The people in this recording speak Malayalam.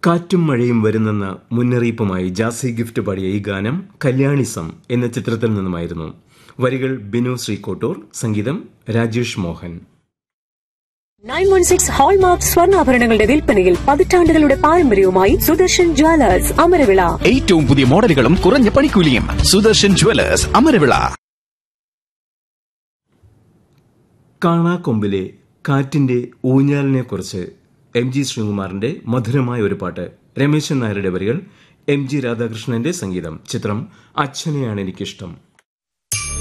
കാറ്റും മഴയും വരുന്നെന്ന മുന്നറിയിപ്പുമായി ജാസി ഗിഫ്റ്റ് പാടിയ ഈ ഗാനം കല്യാണിസം എന്ന ചിത്രത്തിൽ നിന്നുമായിരുന്നു വരികൾ ബിനു ശ്രീകോട്ടൂർ സംഗീതം Rajesh Mohan nine one six hallmark സ്വർണ്ണാഭരണങ്ങളുടെ വിൽപ്പനയിൽ പതിറ്റാണ്ടുകളുടെ പാരമ്പര്യവുമായി സുദർശൻ ജ്വല്ലേഴ്സ് അമരവിള ഏറ്റവും പുതിയ മോഡലുകളും കുറഞ്ഞ പണിക്കൂലിയും സുദർശൻ ജുവലേഴ്സ് അമരവിള കാണാക്കൊമ്പിലെ കാറ്റിന്റെ ഊഞ്ഞാലിനെക്കുറിച്ച് എം ജി ശ്രീകുമാറിന്റെ മധുരമായ ഒരു പാട്ട് രമേശൻ നായരുടെ വരികൾ എം ജി രാധാകൃഷ്ണന്റെ സംഗീതം ചിത്രം അച്ഛനെയാണ് എനിക്കിഷ്ടം